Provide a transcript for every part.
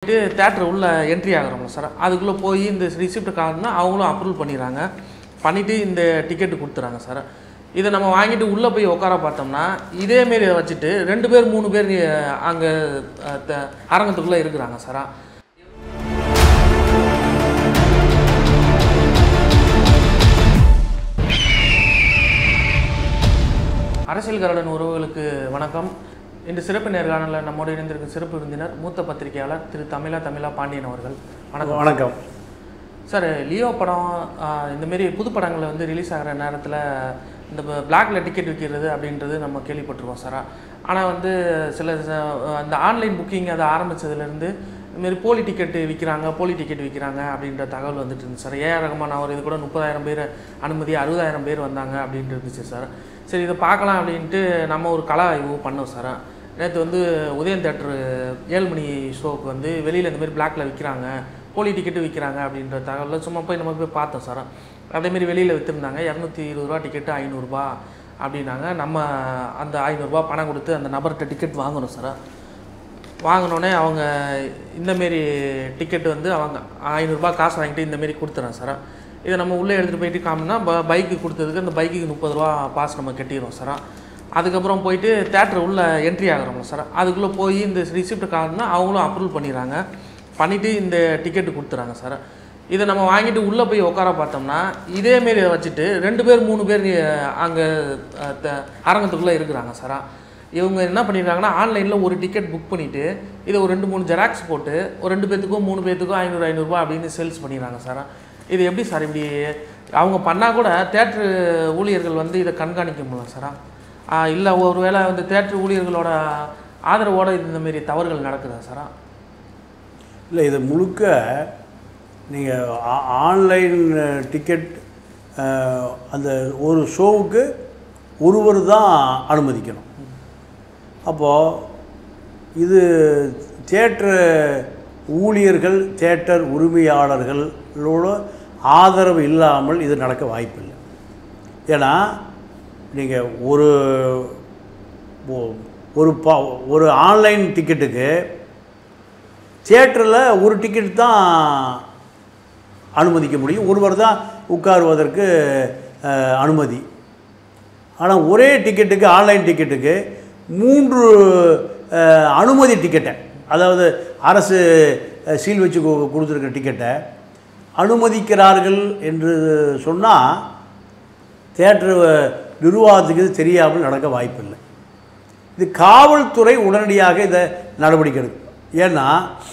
theatre உள்ள entry ஆகிறோம்ல sir அதுக்குள்ளே போய் இந்த ரிசிப்ட் கார்டுனா அவங்களும் அப்ரூவல் பண்ணிடுறாங்க பண்ணிவிட்டு இந்த டிக்கெட்டு கொடுத்துறாங்க சார் இதை நம்ம வாங்கிட்டு உள்ளே போய் உட்கார பார்த்தோம்னா இதேமாரி வச்சுட்டு ரெண்டு பேர் மூணு பேர் அங்கே அரங்கத்துக்குள்ளே இருக்கிறாங்க சார் அரசியல் கருடன் உறவுகளுக்கு வணக்கம் இன்று சிறப்பு நேர்காணலில் நம்மோடு இணைந்திருக்கும் சிறப்பு விருந்தினர் மூத்த பத்திரிகையாளர் திரு தமிழா தமிழா பாண்டியன் அவர்கள் வணக்கம் வணக்கம் சார் லியோ படம் ஆஹ், இந்த மாதிரி புது படங்கள் வந்து ரிலீஸ் ஆகிற நேரத்தில் இந்த பிளாக்ல டிக்கெட் விற்கிறது அப்படின்றது நம்ம கேள்விப்பட்டிருக்கோம் சார் ஆனால் வந்து சில ச- அந்த ஆன்லைன் புக்கிங் அதை ஆரம்பித்ததுலேருந்து இதுமாரி போலி டிக்கெட்டு விற்கிறாங்க போலி டிக்கெட் விற்கிறாங்க அப்படின்ற தகவல் வந்துட்டு இருந்துச்சு சார் ஏஆர் ரகமான் அவர் இது கூட முப்பதாயிரம் பேர் அனுமதி அறுபதாயிரம் பேர் வந்தாங்க அப்படின்ட்டு இருந்துச்சு சார் சரி இதை பார்க்கலாம் அப்படின்ட்டு நம்ம ஒரு கலா ஆய்வு பண்ணோம் சார் நேற்று வந்து உதயம் தேட்டரு ஏழு மணி ஷோவுக்கு வந்து வெளியில் இந்த மாதிரி பிளாக்ல விற்கிறாங்க போலி டிக்கெட்டு விற்கிறாங்க அப்படின்ற தகவலில் சும்மா போய் நம்ம போய் பார்த்தோம் சார் அதேமாரி வெளியில் விற்றுருந்தாங்க இரநூத்தி இருபது ரூபா டிக்கெட்டு ஐநூறுரூபா அப்படின்னாங்க நம்ம அந்த ஐநூறுரூபா பணம் கொடுத்து அந்த நபர்கிட்ட டிக்கெட் வாங்கணும் சார் வாங்கினோடனே அவங்க இந்தமாரி டிக்கெட் வந்து அவங்க ஐநூறுரூபா காசு வாங்கிட்டு இந்தமாரி கொடுத்துறேன் சார் இதை நம்ம உள்ளே எடுத்துகிட்டு போயிட்டு காமினா ப பைக்கு கொடுத்ததுக்கு அந்த பைக்குக்கு முப்பது ரூபா பாஸ் நம்ம கட்டிடுவோம் சார் அதுக்கப்புறம் போயிட்டு தேட்டர் உள்ள என்ட்ரி ஆகிறோம் சார் அதுக்குள்ளே போய் இந்த ரிசிப்ட் கார்டுனா அவங்களும் அப்ரூவல் பண்ணிடுறாங்க பண்ணிவிட்டு இந்த டிக்கெட்டு கொடுத்துறாங்க சார் இதை நம்ம வாங்கிட்டு உள்ளே போய் உட்கார பார்த்தோம்னா இதேமாரி வச்சுட்டு ரெண்டு பேர் மூணு பேர் அங்கே அரங்கத்துக்குள்ளே இருக்கிறாங்க சார் இவங்க என்ன பண்ணியிருக்காங்கன்னா ஆன்லைனில் ஒரு டிக்கெட் புக் பண்ணிவிட்டு இதை ஒரு ரெண்டு மூணு ஜெராக்ஸ் போட்டு ஒரு ரெண்டு பேர்த்துக்கும் மூணு பேர்த்துக்கும் ஐநூறு ஐநூறுரூவா அப்படின்னு சேல்ஸ் பண்ணிடுறாங்க சார் இது எப்படி சார் இப்படி அவங்க பண்ணால் கூட தேட்ரு ஊழியர்கள் வந்து இதை கண்காணிக்க முடியல சார் இல்லை ஒருவேளை வந்து தேட்ரு ஊழியர்களோட ஆதரவோடு இந்த மாதிரி தவறுகள் நடக்குதா சார் இல்லை இது முழுக்க நீங்கள் ஆன்லைன் டிக்கெட் அந்த ஒரு ஷோவுக்கு ஒருவர் தான் அனுமதிக்கணும் அப்போது இது தியேட்டர் ஊழியர்கள் தியேட்டர் உரிமையாளர்களோட ஆதரவு இல்லாமல் இது நடக்க வாய்ப்பில்லை ஏன்னா நீங்கள் ஒரு ஒ- ஒரு பா ஒரு ஆன்லைன் டிக்கெட்டுக்கு தியேட்டரில் ஒரு டிக்கெட் தான் அனுமதிக்க முடியும் ஒருவர் தான் உட்காருவதற்கு அஹ், அனுமதி ஆனால் ஒரே டிக்கெட்டுக்கு ஆன்லைன் டிக்கெட்டுக்கு மூன்று அஹ், அனுமதி டிக்கெட்டை அதாவது அரசு அஹ், சீல் வச்சு கு- கொடுத்துருக்க டிக்கெட்டை அனுமதிக்கிறார்கள் என்று சொன்னால் தேட்டர் நிர்வாகத்துக்கு இது தெரியாமல் நடக்க வாய்ப்பில்லை இது காவல்துறை உடனடியாக இதை நடவடிக்கை எடுக்கும் ஏன்னா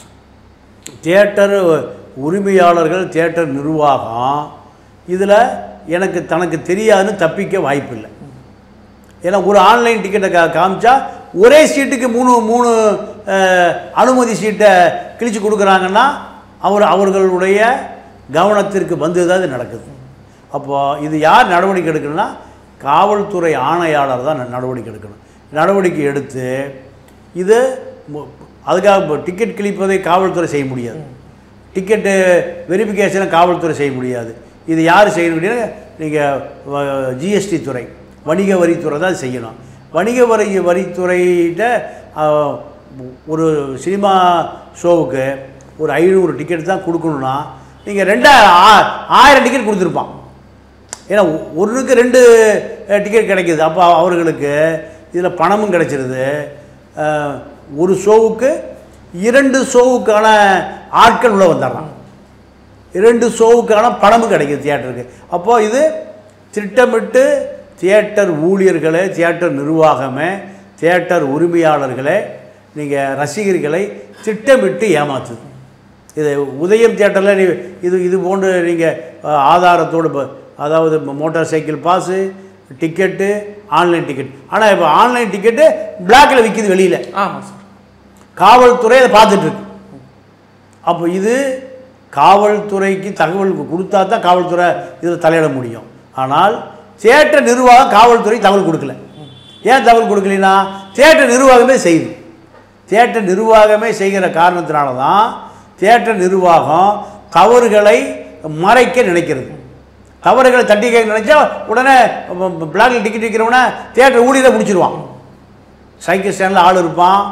தியேட்டர் உரிமையாளர்கள் தியேட்டர் நிர்வாகம் இதில் எனக்கு தனக்கு தெரியாதுன்னு தப்பிக்க வாய்ப்பில்லை ஏன்னா ஒரு ஆன்லைன் டிக்கெட்டை கா காமிச்சா ஒரே சீட்டுக்கு மூணு மூணு அஹ், அனுமதி சீட்டை கிழிச்சு கொடுக்குறாங்கன்னா அவர் அவர்களுடைய கவனத்திற்கு வந்து தான் இது நடக்குது அப்போ இது யார் நடவடிக்கை எடுக்கணும்னா காவல்துறை ஆணையாளர் தான் ந- நடவடிக்கை எடுக்கணும் நடவடிக்கை எடுத்து இது மு- அதுக்காக இப்போ டிக்கெட் கிழிப்பதை காவல்துறை செய்ய முடியாது டிக்கெட்டு வெரிஃபிகேஷனை காவல்துறை செய்ய முடியாது இது யார் செய்ய முடியாது நீங்கள் ஜிஎஸ்டி துறை வணிக வரித்துறை தான் செய்யணும் வணிக வரி வரித்துறையிட்ட அஹ், ஒரு சினிமா ஷோவுக்கு ஒரு ஐநூறு டிக்கெட் தான் கொடுக்கணும்னா நீங்கள் ரெண்டாயிரம் ஆ- ஆயிரம் டிக்கெட் கொடுத்துருப்பான் ஏன்னா ஒ- ஒன்றுக்கு ரெண்டு டிக்கெட் கிடைக்கிது அப்போ அவர்களுக்கு இதில் பணமும் கிடைச்சிருது அஹ், ஒரு ஷோவுக்கு இரண்டு ஷோவுக்கான ஆட்கள் உள்ள வந்துடுறான் இரண்டு ஷோவுக்கான பணமும் கிடைக்குது தியேட்டருக்கு அப்போது இது திட்டமிட்டு தியேட்டர் ஊழியர்களே தியேட்டர் நிர்வாகமே தியேட்டர் உரிமையாளர்களே நீங்கள் ரசிகர்களை திட்டமிட்டு ஏமாத்துது இது உதயம் தியேட்டரில் நீ இது இது போன்று நீங்கள் ஆதாரத்தோடு ப- அதாவது motorcycle pass ticket online ticket ஆனால் இப்போ ஆன்லைன் டிக்கெட்டு பிளாக்கில் விற்கிது வெளியில் ஆமாம் சார் காவல்துறை அதை பார்த்துட்ருக்கு அப்போ இது காவல்துறைக்கு தகவல் கொடுத்தா தான் காவல்துறை இதில் தலையிட முடியும் ஆனால் தியேட்டர் நிர்வாகம் காவல்துறை தகவல் கொடுக்கல ஏன் தகவல் கொடுக்கலைன்னா தியேட்டர் நிர்வாகமே செய்யுது தியேட்டர் நிர்வாகமே செய்கிற காரணத்தினால தான் தியேட்டர் நிர்வாகம் தவறுகளை மறைக்க நினைக்கிறது தவறுகளை தட்டி கேட்க நினைச்சா உடனே பிளாக்ல டிக்கெட் விற்கிறவன தியேட்டர் ஊழியரை முடிச்சிருவான் சைக்கிள் ஸ்டாண்டில் ஆள் இருப்பான்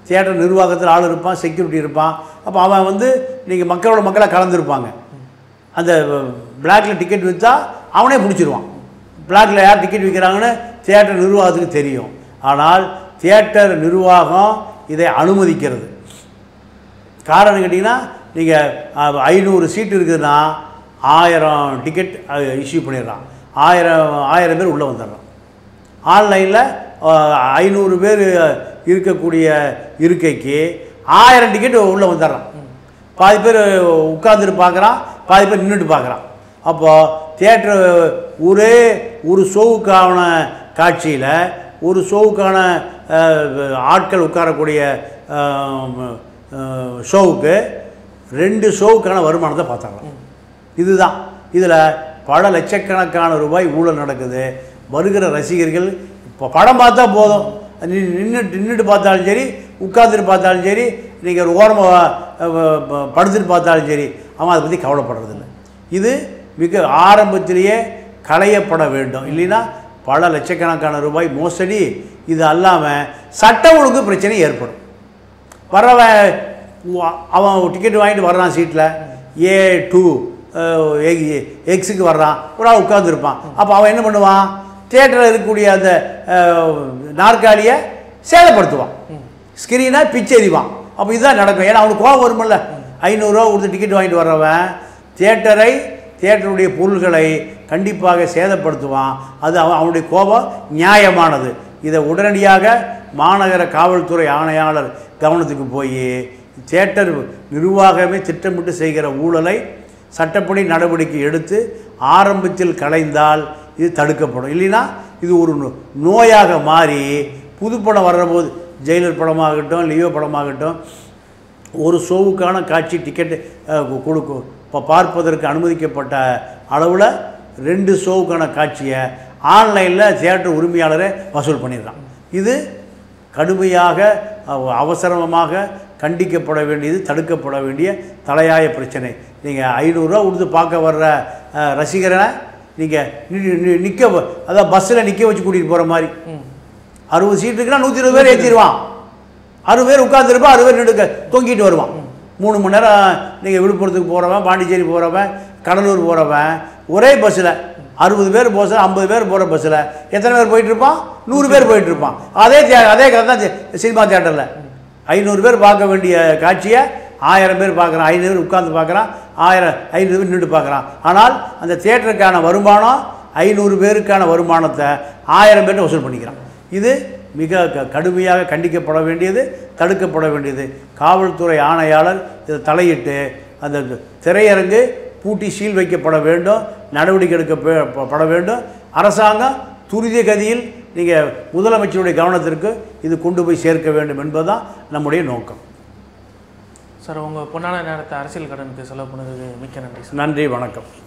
தியேட்டர் நிர்வாகத்தில் ஆள் இருப்பான் செக்யூரிட்டி இருப்பான் அப்போ அவன் வந்து நீங்கள் மக்களோட மக்களாக கலந்துருப்பாங்க அந்த பிளாக்ல டிக்கெட் விற்றா அவனே பிடிச்சிருவான் பிளாக்ல யார் டிக்கெட் விற்கிறாங்கன்னு தியேட்டர் நிர்வாகத்துக்கு தெரியும் ஆனால் தியேட்டர் நிர்வாகம் இதை அனுமதிக்கிறது காரணம் கேட்டிங்கன்னா நீங்கள் ஐநூறு சீட்டு இருக்குதுன்னா ஆயிரம் டிக்கெட் இஷ்யூ பண்ணிடுறான் ஆயிரம் ஆயிரம் பேர் உள்ளே வந்துடுறான் ஆன்லைனில் ஐநூறு பேர் இருக்கக்கூடிய இருக்கைக்கு ஆயிரம் டிக்கெட் உள்ளே வந்துடுறான் பாதி பேர் உட்காந்துட்டு பார்க்குறான் பாதி பேர் நின்றுட்டு பார்க்குறான் அப்போது தியேட்டர் ஒரே ஒரு ஷோவுக்கான காட்சியில் ஒரு ஷோவுக்கான அஹ், ஆட்கள் உட்காரக்கூடிய அஹ், அஹ், ஷோவுக்கு ரெண்டு ஷோவுக்கான வருமானத்தை பார்த்துடலாம் இதுதான் இதில் பல லட்சக்கணக்கான ரூபாய் ஊழல் நடக்குது வருகிற ரசிகர்கள் இப்போ படம் பார்த்தா போதும் நின்றுட்டு நின்றுட்டு பார்த்தாலும் சரி உட்காந்துட்டு பார்த்தாலும் சரி நீங்கள் ஒரு ஓரமாக படுத்துட்டு பார்த்தாலும் சரி அவன் அதை பற்றி கவலைப்படுறதில்ல இது மிக ஆரம்பத்திலேயே களையப்பட வேண்டும் இல்லைன்னா பல லட்சக்கணக்கான ரூபாய் மோசடி இது அல்லாமல் சட்ட ஒழுங்கு பிரச்சனை ஏற்படும் வர்றவன் உ- அவன் டிக்கெட் வாங்கிட்டு வர்றான் சீட்டில் ஏ டூ எக்ஸுக்கு வர்றான் ஒரு ஆள் உட்காந்துருப்பான் அப்போ அவன் என்ன பண்ணுவான் தியேட்டரில் இருக்கக்கூடிய அந்த அஹ், நாற்காலியை சேதப்படுத்துவான் ஸ்கிரீனை பிச்செறிவான் அப்போ இதுதான் நடக்கும் ஏன்னா அவனுக்கு கோபம் வருமில்ல ஐநூறுரூவா கொடுத்து டிக்கெட் வாங்கிட்டு வர்றவன் தியேட்டரை தியேட்டருடைய பொருள்களை கண்டிப்பாக சேதப்படுத்துவான் அது அவன் அவனுடைய கோபம் நியாயமானது இதை உடனடியாக மாநகர காவல்துறை ஆணையாளர் கவனத்துக்கு போய் தியேட்டர் நிர்வாகமே திட்டமிட்டு செய்கிற ஊழலை சட்டப்படி நடவடிக்கை எடுத்து ஆரம்பத்தில் களைந்தால் இது தடுக்கப்படும் இல்லைன்னா இது ஒரு நோ- நோயாக மாறி புதுப்படம் வர்றபோது ஜெயிலர் படமாகட்டும் லியோ படமாகட்டும் ஒரு ஷோவுக்கான காட்சி டிக்கெட் கொடுக்கும் இப்போ பார்ப்பதற்கு அனுமதிக்கப்பட்ட அளவில் ரெண்டு ஷோவுக்கான காட்சியை ஆன்லைனில் தியேட்டர் உரிமையாளரே வசூல் பண்ணிடுறான் இது கடுமையாக அவ- அவசரமாக கண்டிக்கப்பட வேண்டியது தடுக்கப்பட வேண்டிய தலையாய பிரச்சனை நீங்கள் ஐநூறுரூவா கொடுத்து பார்க்க வர்ற அஹ், ரசிகரை நீங்கள் நிற்க அதான் பஸ்ஸில் நிற்க வச்சு கூட்டிகிட்டு போகிற மாதிரி அறுபது சீட்டு இருக்குன்னா நூற்றி இருபது பேர் ஏற்றிடுவான் அறுபது பேர் உட்காந்துருப்பான் அறுபது பேர் நின்று தொங்கிட்டு வருவான் மூணு மணி நேரம் நீங்கள் விழுப்புரத்துக்கு போகிறவன் பாண்டிச்சேரி போகிறவன் கடலூர் போகிறவன் ஒரே பஸ்ஸில் அறுபது பேர் பஸ்ஸில் ஐம்பது பேர் போகிற பஸ்ஸில் எத்தனை பேர் போயிட்டு இருப்பான் நூறு பேர் போயிட்டு இருப்பான் அதே தியே அதே கதை தான் சி- சினிமா தியேட்டரில் ஐநூறு பேர் பார்க்க வேண்டிய காட்சியை ஆயிரம் பேர் பார்க்குறான் ஐநூறு பேர் உட்காந்து பார்க்குறான் ஆயிரம் ஐநூறு பேர் நின்று பார்க்குறான் ஆனால் அந்த தியேட்டருக்கான வருமானம் ஐநூறு பேருக்கான வருமானத்தை ஆயிரம் பேர்ட்ட வசூல் பண்ணிக்கிறான் இது மிக க- கடுமையாக கண்டிக்கப்பட வேண்டியது தடுக்கப்பட வேண்டியது காவல்துறை ஆணையாளர் இதை தலையிட்டு அந்த திரையரங்கு பூட்டி சீல் வைக்கப்பட வேண்டும் நடவடிக்கை எடுக்கப்பட வேண்டும் அரசாங்கம் துரித கதியில் நீங்கள் முதலமைச்சருடைய கவனத்திற்கு இது கொண்டு போய் சேர்க்க வேண்டும் என்பதுதான் நம்முடைய நோக்கம் சார் உங்கள் பொன்னான நேரத்தை அரசியல் கடனுக்கு செலவு பண்ணதுக்கு மிக்க நன்றி சார் நன்றி வணக்கம்